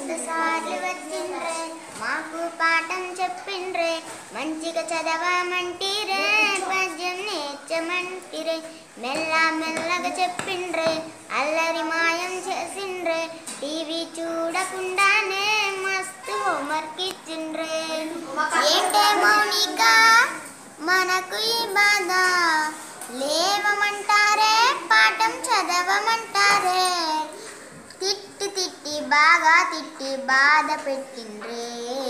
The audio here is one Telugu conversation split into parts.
కొత్త సార్లు వచ్చిండ్రే మాకు పాఠం చెప్పిండ్రే మంచిగా చదవమంటిరే పద్యం నేర్చమంటిరే మెల్ల మెల్లగా చెప్పిండ్రే అల్లరి మాయం చేసిండ్రే టీవీ చూడకుండానే మస్తు హోంవర్క్ ఇచ్చిండ్రే ఏంటే మౌనిక మనకు ఈ బాధ లేవమంటారే పాఠం చదవమంటారే తిట్టి తిట్టి బాగా తిట్టి బాధ పెట్టిండ్రే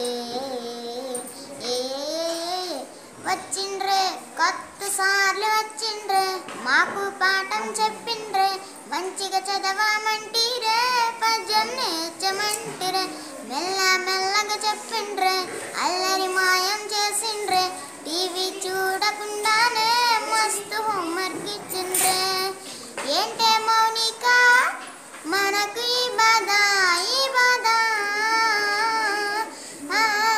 ఏ వచ్చిండ్రే కొత్త సార్లు వచ్చిండ్రే మాకు పాఠం చెప్పిండ్రే మంచిగా చదవమంటిరే పద్యం నేర్చమంటిరే మెల్ల మెల్లగా చెప్పిండ్రే అల్లరి మాయం చేసిండ్రే టీవీ చూడకుండానే మస్తు హోంవర్క్ ఇచ్చిండ్రే ఏంటే మౌనిక మనకు ఈ బాధ ఈ బాధ ఆ,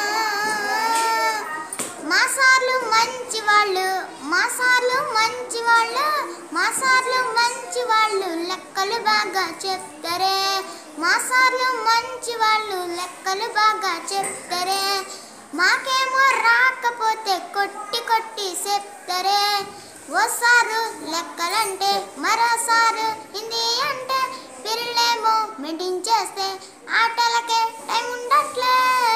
మా సార్లు మంచి వాళ్ళు మా సార్లు మంచి వాళ్ళు మా సార్లు మంచి వాళ్ళు లెక్కలు బాగా చెప్తారే మా సార్లు మంచి వాళ్ళు లెక్కలు బాగా చెప్తారే మాకేమో రాకపోతే కొట్టి కొట్టి చెప్తారే ఓసారు లెక్కలంటే మరోసారు హిందీ అంటే పిల్లలేమో మీటింగ్ చేస్తే ఆటలకే టైం ఉండట్లే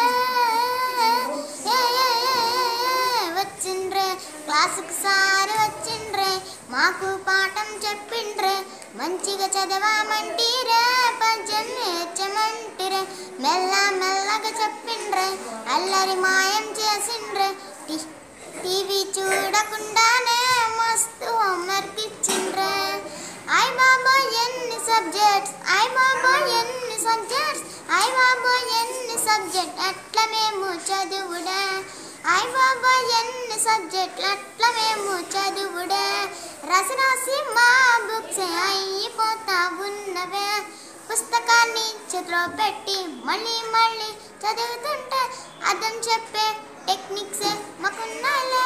ఏ, ఏ, ఏ, ఏ, వచ్చిండ్రే క్లాసుకు సారి వచ్చిండ్రే మాకు పాఠం చెప్పిండ్రే మంచిగా చదవమంటిరే పద్యం నేర్చమంటిరే మెల్ల మెల్లగా చెప్పిండ్రే అల్లరి మాయం చేసిండ్రే టి- టీవీ చూడకుండానే మస్తు హోంవర్క్ ఇచ్చిండ్రే ఐ బాబో ఎన్ని సబ్జెక్ట్స్ ఐ బాబో ఎన్ని సబ్జెక్ట్స్ ఐ బాబో ఎన్ని సబ్జెక్ట్ అట్లా మేము చదువుడే ఐ బాబో ఎన్ని సబ్జెక్ట్లు అట్లా మేము చదువుడే రాసి రాసి మా బుక్స్ అయిపోతా ఉన్నవే పుస్తకాన్ని చేతిలో పెట్టి మళ్ళీ మళ్ళీ చదువుతుంటే అర్థం చెప్పే టెక్నిక్సే మాకున్నాయిలే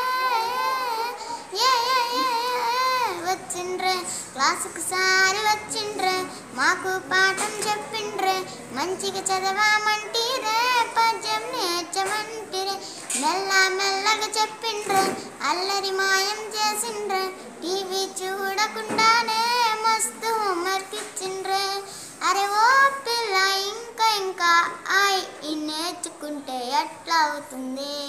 ఏ, ఏ, ఏ, ఏ, వచ్చిండ్రే క్లాసుకు సారి వచ్చిండ్రే మాకు పాఠం చెప్పిండ్రే మంచిగా చదవమంటిరే పద్యం నేర్చమంటిరే మెల్ల మెల్లగా చెప్పిండ్రే అల్లరి మాయం చేసిండ్రే టీవీ చూడకుండానే మస్తు హోంవర్క్ ఇచ్చిండ్రే అరే ఓ పిల్ల ఇంకా ఇంకా ఐ ఈ నేర్చుకుంటే ఎట్లా అవుతుంది